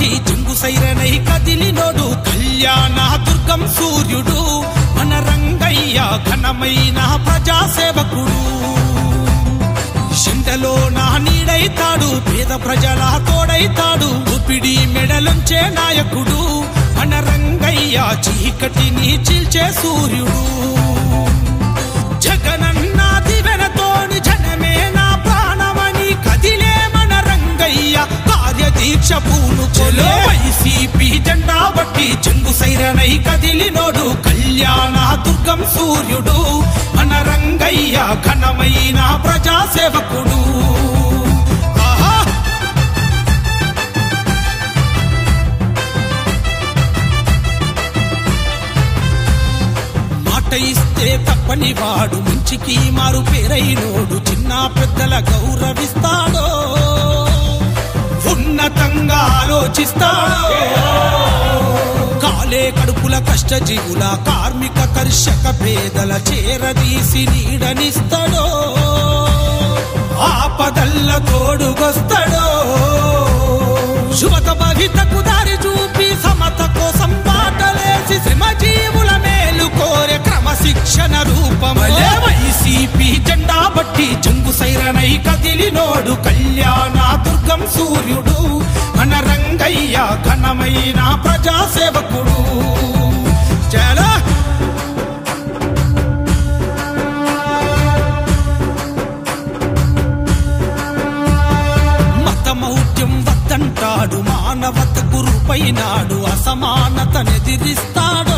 బట్టి చెంగు సైరనై కదిలినోడు కళ్యాణ దుర్గం సూర్యుడు మన రంగయ్య ఘనమైన ప్రజాసేవకుడు శండలో నా నీడైతాడు పేద ప్రజల తోడైతాడు ఉపిడి మెడలుంచే నాయకుడు మన రంగయ్య చీకటిని చీల్చే సూర్యుడు జగనన్న దివెనతోని జనమే నా ప్రాణమని కదిలే మన రంగయ్య కార్యదీక్ష పూను చెలో వైసీపీ జెండా బట్టి చెంగు సైరనై కదిలినోడు కళ్యాణ దుర్గం సూర్యుడు మన రంగయ్య ఘనమైన ప్రజాసేవకుడు ఆహా మాట ఇస్తే తప్పని వాడు మంచికి మారు పేరైనోడు చిన్న పెద్దల గౌరవిస్తాడో ఉన్నతంగా ఆలోచిస్తాడో కాలే కడుపుల కష్టజీవుల కార్మిక కర్షక పేదల చేరదీసి నీడనిస్తాడో ఆపదల్ల తోడుగొస్తాడో శుభత భవితకు దారి చూపి సమత కోసం బాటలేసి శ్రమజీవుల మేలు కోరే క్రమశిక్షణ రూపమలే వైసీపీ జెండా బట్టి చెంగు సైరనై కదిలినోడు కళ్యాణ దుర్గం సూర్యుడు మన రంగయ్య ఘనమైన ప్రజాసేవకుడు చాలా మతమౌఢ్యం వద్దంటాడు మానవతకు రూపైనాడు అసమానతనెదిరిస్తాడో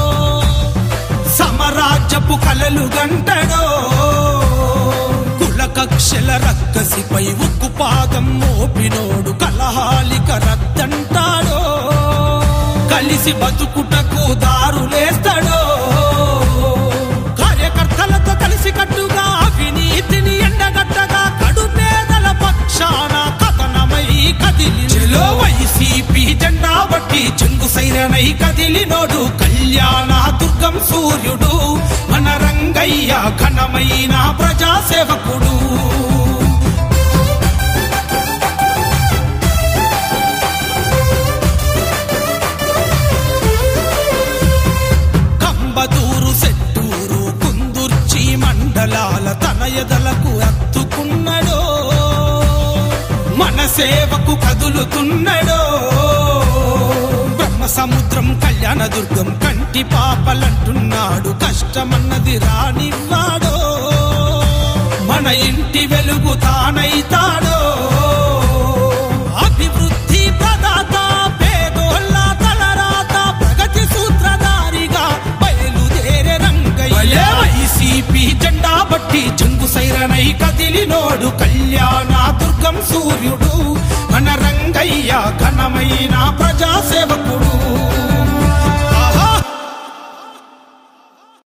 సమరాజ్యపు కలలు గంటడో కుల కక్షల రక్కసిపై ఉక్కు పాదం మోపినోడు కలహాలిక రద్దంటాడో కలిసి బతుకుటకు దారులేస్తాడో కార్యకర్తలతో కలిసి కట్టుగా అవినీతిని ఎండగట్టగా కడుపేదల పక్షాన కథనమై కదిలి చెలో వైసీపీ జెండా బట్టి చెంగు సైరనై కదిలినోడు కళ్యాణ దుర్గం సూర్యుడు మన రంగయ్య ఘనమైన ప్రజాసేవకుడు కంబదూరు సెట్టూరు కుందుర్చి మండలాల తనయదలకు అత్తుకున్నడో మన సేవకు కదులుతున్నడో బ్రహ్మ సముద్రం కళ్యాణ దుర్గం కంటి పాపలంటున్నాడు కష్టమన్నది రానివ్వాడో మన ఇంటి వెలుగు తానైతాడో అభివృద్ధి ప్రదాత పేదోళ్ళ తలరాత ప్రగతి సూత్రధారిగా బయలుదేరే రంగయ్య వైసీపీ జెండా బట్టి చెంగు సైరనై కదిలినోడు కళ్యాణ దుర్గం సూర్యుడు మన రంగయ్య ఘనమైన ప్రజాసేవకుడు